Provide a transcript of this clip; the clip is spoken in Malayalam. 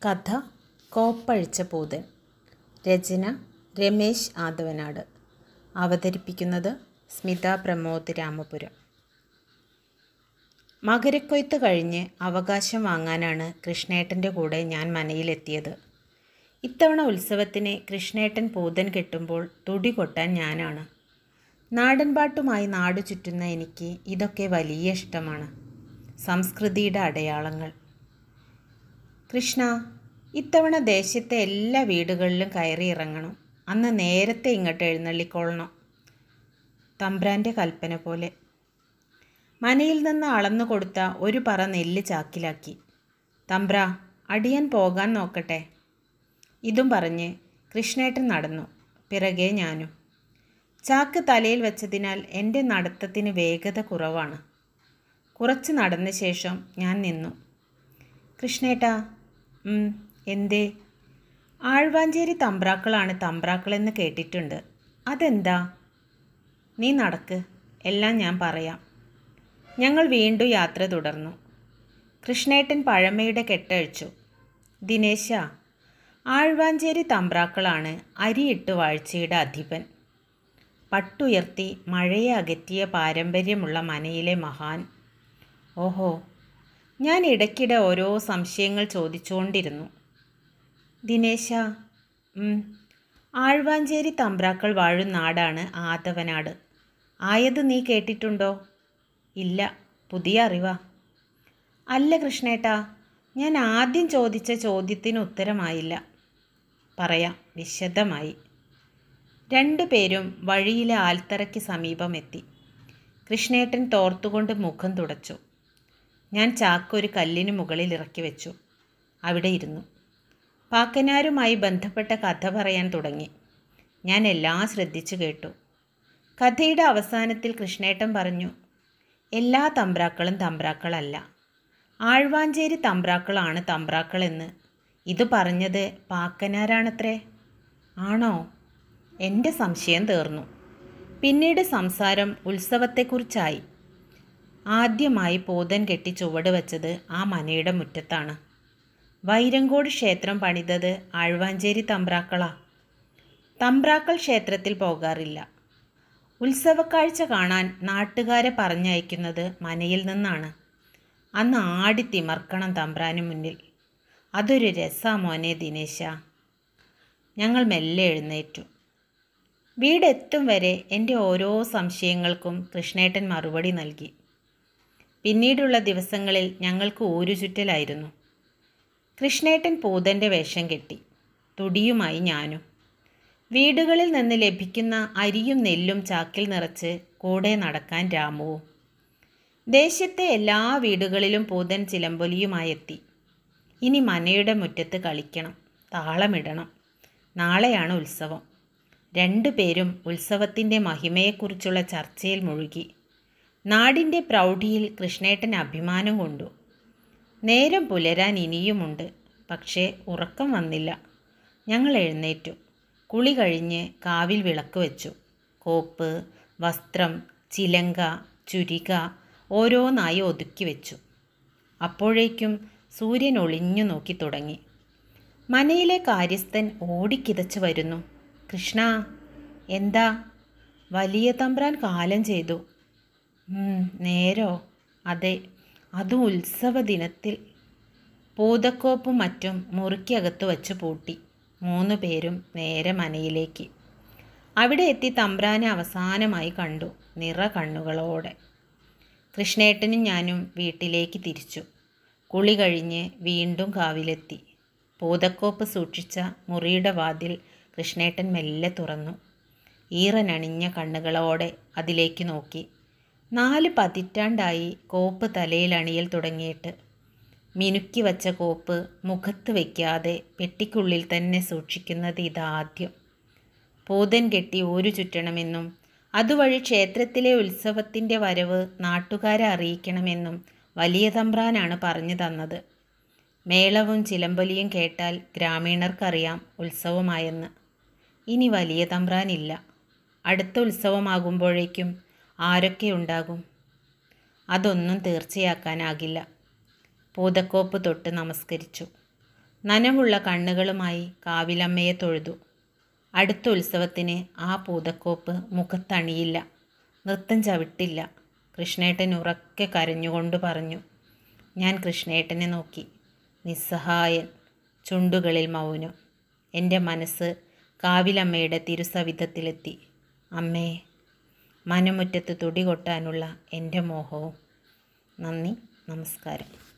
കഥ കോപ്പഴിച്ച പൂതൻ രചന രമേശ് ആദവനാട് അവതരിപ്പിക്കുന്നത് സ്മിത പ്രമോദ് രാമപുരം മകരക്കൊയ്ത്ത് കഴിഞ്ഞ് അവകാശം വാങ്ങാനാണ് കൃഷ്ണേട്ടൻ്റെ കൂടെ ഞാൻ മനയിലെത്തിയത് ഇത്തവണ ഉത്സവത്തിന് കൃഷ്ണേട്ടൻ പൂതൻ കെട്ടുമ്പോൾ തുടി കൊട്ടാൻ ഞാനാണ് നാടൻപാട്ടുമായി നാടു ചുറ്റുന്ന എനിക്ക് ഇതൊക്കെ വലിയ ഇഷ്ടമാണ് സംസ്കൃതിയുടെ അടയാളങ്ങൾ കൃഷ്ണ ഇത്തവണ ദേശത്തെ എല്ലാ വീടുകളിലും കയറി ഇറങ്ങണം അന്ന് നേരത്തെ ഇങ്ങോട്ട് എഴുന്നള്ളിക്കൊള്ളണം തമ്പ്രാൻ്റെ കൽപ്പന പോലെ മനയിൽ നിന്ന് അളന്നു കൊടുത്ത ഒരു പറ നെല്ല് ചാക്കിലാക്കി തമ്പ്ര അടിയൻ പോകാൻ നോക്കട്ടെ ഇതും പറഞ്ഞ് കൃഷ്ണേട്ടൻ നടന്നു പിറകെ ഞാനും ചാക്ക് തലയിൽ വെച്ചതിനാൽ എൻ്റെ നടത്തത്തിന് വേഗത കുറവാണ് കുറച്ച് നടന്ന ശേഷം ഞാൻ നിന്നു കൃഷ്ണേട്ടാ ഉം, എന്തേ ആഴ്വാഞ്ചേരി തമ്പ്രാക്കളാണ് തമ്പ്രാക്കളെന്ന് കേട്ടിട്ടുണ്ട് അതെന്താ നീ നടക്ക് എല്ലാം ഞാൻ പറയാം ഞങ്ങൾ വീണ്ടും യാത്ര തുടർന്നു കൃഷ്ണേട്ടൻ പഴമയുടെ കെട്ടഴിച്ചു ദിനേശ ആഴ്വാഞ്ചേരി തമ്പ്രാക്കളാണ് അരിയിട്ട് വാഴ്ചയുടെ അധിപൻ പട്ടുയർത്തി മഴയെ അകറ്റിയ പാരമ്പര്യമുള്ള മനയിലെ മഹാൻ ഓഹോ ഞാൻ ഇടയ്ക്കിടെ ഓരോ സംശയങ്ങൾ ചോദിച്ചുകൊണ്ടിരുന്നു ദിനേശ ഉം, ആഴ്വാഞ്ചേരി തമ്പ്രാക്കൾ വാഴും നാടാണ് ആദവനാട് ആയത് നീ കേട്ടിട്ടുണ്ടോ ഇല്ല പുതിയ അറിവാ അല്ല കൃഷ്ണേട്ടാ ഞാൻ ആദ്യം ചോദിച്ച ചോദ്യത്തിന് ഉത്തരമായില്ല പറയാം വിശദമായി രണ്ടു പേരും വഴിയിലെ ആൽത്തറയ്ക്ക് സമീപം എത്തി കൃഷ്ണേട്ടൻ തോർത്തുകൊണ്ട് മുഖം തുടച്ചു ഞാൻ ചാക്ക് ഒരു കല്ലിന് മുകളിൽ ഇറക്കി വെച്ചു അവിടെ ഇരുന്നു പാക്കനാരുമായി ബന്ധപ്പെട്ട കഥ പറയാൻ തുടങ്ങി ഞാൻ എല്ലാം ശ്രദ്ധിച്ചു കേട്ടു കഥയുടെ അവസാനത്തിൽ കൃഷ്ണേട്ടൻ പറഞ്ഞു എല്ലാ തമ്പ്രാക്കളും തമ്പ്രാക്കളല്ല ആഴ്വാഞ്ചേരി തമ്പ്രാക്കളാണ് തമ്പ്രാക്കളെന്ന് ഇത് പറഞ്ഞത് പാക്കനാരാണത്രേ ആണോ എൻ്റെ സംശയം തീർന്നു പിന്നീട് സംസാരം ഉത്സവത്തെക്കുറിച്ചായി ആദ്യമായി പോതൻ കെട്ടി ചുവട് വച്ചത് ആ മനയുടെ മുറ്റത്താണ് വൈരങ്കോട് ക്ഷേത്രം പണിതത് ആഴ്വാഞ്ചേരി തമ്പ്രാക്കളാ തമ്പ്രാക്കൾ ക്ഷേത്രത്തിൽ പോകാറില്ല ഉത്സവക്കാഴ്ച കാണാൻ നാട്ടുകാരെ പറഞ്ഞയക്കുന്നത് മനയിൽ നിന്നാണ് അന്ന് ആടി തിമർക്കണം തമ്പ്രാന് മുന്നിൽ അതൊരു രസാ മോനെ ദിനേശ ഞങ്ങൾ മെല്ലെ എഴുന്നേറ്റു വീടെത്തും വരെ എൻ്റെ ഓരോ സംശയങ്ങൾക്കും കൃഷ്ണേട്ടൻ മറുപടി നൽകി പിന്നീടുള്ള ദിവസങ്ങളിൽ ഞങ്ങൾക്ക് ഊരുചുറ്റലായിരുന്നു കൃഷ്ണേട്ടൻ പൂതൻ്റെ വേഷം കെട്ടി തുടിയുമായി ഞാനും വീടുകളിൽ നിന്ന് ലഭിക്കുന്ന അരിയും നെല്ലും ചാക്കിൽ നിറച്ച് കൂടെ നടക്കാൻ രാമുവും ദേശത്തെ എല്ലാ വീടുകളിലും പൂതൻ ചിലമ്പൊലിയുമായി എത്തി ഇനി മനയുടെ മുറ്റത്ത് കളിക്കണം താളമിടണം നാളെയാണ് ഉത്സവം രണ്ടുപേരും ഉത്സവത്തിൻ്റെ മഹിമയെക്കുറിച്ചുള്ള ചർച്ചയിൽ മുഴുകി നാടിൻ്റെ പ്രൗഢിയിൽ കൃഷ്ണേട്ടൻ അഭിമാനം കൊണ്ടു നേരം പുലരാൻ ഇനിയുമുണ്ട് പക്ഷേ ഉറക്കം വന്നില്ല ഞങ്ങൾ എഴുന്നേറ്റു കുളി കഴിഞ്ഞ് കാവിൽ വിളക്ക് വെച്ചു കോപ്പ് വസ്ത്രം ചിലങ്ക ചുരിക ഓരോന്നായി ഒതുക്കി വെച്ചു അപ്പോഴേക്കും സൂര്യൻ ഒളിഞ്ഞു നോക്കി തുടങ്ങി മനയിലെ കാര്യസ്ഥൻ ഓടിക്കിതച്ച് വരുന്നു കൃഷ്ണ എന്താ വലിയ തമ്പ്രാൻ കാലം ചെയ്തു ഉം, നേരോ അതെ അതും ഉത്സവ ദിനത്തിൽ പൂതക്കോപ്പും മറ്റും മുറിക്കകത്ത് വച്ച് പൂട്ടി മൂന്ന് പേരും നേരെ മനയിലേക്ക് അവിടെ എത്തി തമ്പ്രാനെ അവസാനമായി കണ്ടു നിറ കണ്ണുകളോടെ കൃഷ്ണേട്ടനും ഞാനും വീട്ടിലേക്ക് തിരിച്ചു കുളി കഴിഞ്ഞ് വീണ്ടും കാവിലെത്തി പൂതക്കോപ്പ് സൂക്ഷിച്ച മുറിയുടെ വാതിൽ കൃഷ്ണേട്ടൻ മെല്ലെ തുറന്നു ഈറനണിഞ്ഞ കണ്ണുകളോടെ അതിലേക്ക് നോക്കി നാല് പതിറ്റാണ്ടായി കോപ്പ് തലയിൽ അണിയൽ തുടങ്ങിയിട്ട് മിനുക്കി വച്ച കോപ്പ് മുഖത്ത് വയ്ക്കാതെ പെട്ടിക്കുള്ളിൽ തന്നെ സൂക്ഷിക്കുന്നത് ഇതാദ്യം പൂതൻ കെട്ടി ഊരു ചുറ്റണമെന്നും അതുവഴി ക്ഷേത്രത്തിലെ ഉത്സവത്തിൻ്റെ വരവ് നാട്ടുകാരെ അറിയിക്കണമെന്നും വലിയ തമ്പ്രാനാണ് പറഞ്ഞു തന്നത് മേളവും ചിലമ്പലിയും കേട്ടാൽ ഗ്രാമീണർക്കറിയാം ഉത്സവമായെന്ന് ഇനി വലിയ തമ്പ്രാനില്ല അടുത്ത ഉത്സവമാകുമ്പോഴേക്കും ആരൊക്കെ ഉണ്ടാകും അതൊന്നും തീർച്ചയാക്കാനാകില്ല പൂതക്കോപ്പ് തൊട്ട് നമസ്കരിച്ചു നനവുള്ള കണ്ണുകളുമായി കാവിലമ്മയെ തൊഴുതു അടുത്ത ഉത്സവത്തിന് ആ പൂതക്കോപ്പ് മുഖത്തണിയില്ല നൃത്തം ചവിട്ടില്ല കൃഷ്ണേട്ടൻ ഉറക്കെ കരഞ്ഞുകൊണ്ട് പറഞ്ഞു ഞാൻ കൃഷ്ണേട്ടനെ നോക്കി നിസ്സഹായൻ ചുണ്ടുകളിൽ മൗനം എൻ്റെ മനസ്സ് കാവിലമ്മയുടെ തിരുസവിധത്തിലെത്തി അമ്മേ മനമുറ്റത്ത് തുടി കൊട്ടാനുള്ള എൻ്റെ മോഹവും നന്ദി നമസ്കാരം